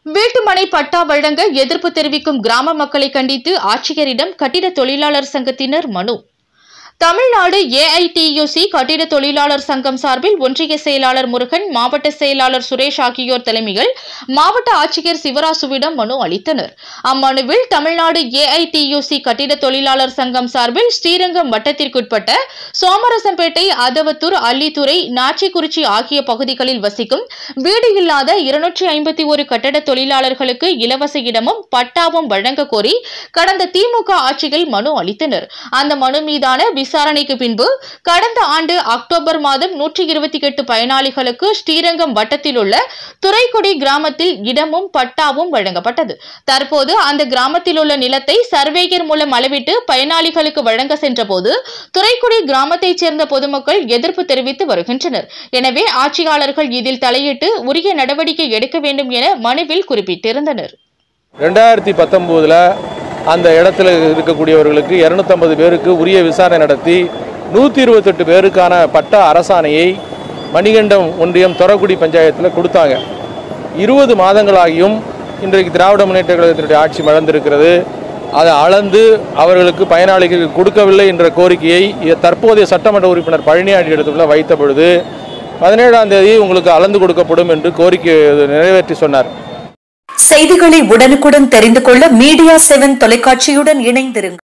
வீட்டுமனை பட்டா வழங்க எதிர்ப்பு தெரிவிக்கும் கிராம மக்களை கண்டித்து ஆட்சியரிடம் கட்டிட தொழிலாளர் சங்கத்தினர் மனு தமிழ்நாடு ஏஐடியுசி கட்டிட தொழிலாளர் சங்கம் சார்பில் ஒன்றிய செயலாளர் முருகன் மாவட்ட செயலாளர் சுரேஷ் ஆகியோர் தலைமையில் மாவட்ட ஆட்சியர் சிவராசுவிடம் மனு அளித்தனர் அம்மனுவில் தமிழ்நாடு ஏஐடியுசி கட்டிட தொழிலாளர் சங்கம் சார்பில் ஸ்ரீரங்கம் வட்டத்திற்குட்பட்ட சோமரசம்பேட்டை அதவத்தூர் அள்ளித்துறை நாச்சிக்குறிச்சி ஆகிய பகுதிகளில் வசிக்கும் வீடு இல்லாத இருநூற்றி ஐம்பத்தி ஒரு கட்டட தொழிலாளர்களுக்கு இலவச இடமும் பட்டாவும் வழங்க கோரி கடந்த திமுக ஆட்சியில் மனு அளித்தனர் அந்த மனு மீதான விசாரணைக்கு பின்பு கடந்த ஆண்டு அக்டோபர் மாதம் நூற்றி இருபத்தி எட்டு பயனாளிகளுக்கு ஸ்ரீரங்கம் வட்டத்தில் உள்ள துறைக்குடி கிராமத்தில் இடமும் பட்டாவும் வழங்கப்பட்டது தற்போது அந்த கிராமத்தில் உள்ள நிலத்தை சர்வேயர் மூலம் அளவிட்டு பயனாளிகளுக்கு வழங்க சென்றபோது துறைக்குடி கிராமத்தைச் சேர்ந்த பொதுமக்கள் எதிர்ப்பு தெரிவித்து வருகின்றனர் எனவே ஆட்சியாளர்கள் இதில் தலையிட்டு உரிய நடவடிக்கை எடுக்க வேண்டும் என மனுவில் குறிப்பிட்டிருந்தனர் ரெண்டாயிரத்தி பத்தொம்போதில் அந்த இடத்துல இருக்கக்கூடியவர்களுக்கு இரநூத்தம்பது பேருக்கு உரிய விசாரணை நடத்தி நூற்றி இருபத்தெட்டு பேருக்கான பட்டா அரசாணையை மணிகண்டம் ஒன்றியம் தொரக்குடி பஞ்சாயத்தில் கொடுத்தாங்க இருபது மாதங்களாகியும் இன்றைக்கு திராவிட முன்னேற்ற கழகத்தினுடைய ஆட்சி மலர்ந்திருக்கிறது அதை அளந்து அவர்களுக்கு பயனாளிகளுக்கு கொடுக்கவில்லை என்ற கோரிக்கையை இ- தற்போதைய சட்டமன்ற உறுப்பினர் பழனியாண்டி இடத்துல வைத்த பொழுது பதினேழாம் தேதி உங்களுக்கு அளந்து கொடுக்கப்படும் என்று கோரிக்கை நிறைவேற்றி சொன்னார் செய்திகளை உடனுக்குடன் தெரிந்து கொள்ள மீடியா செவன் தொலைக்காட்சியுடன் இணைந்திருங்கள்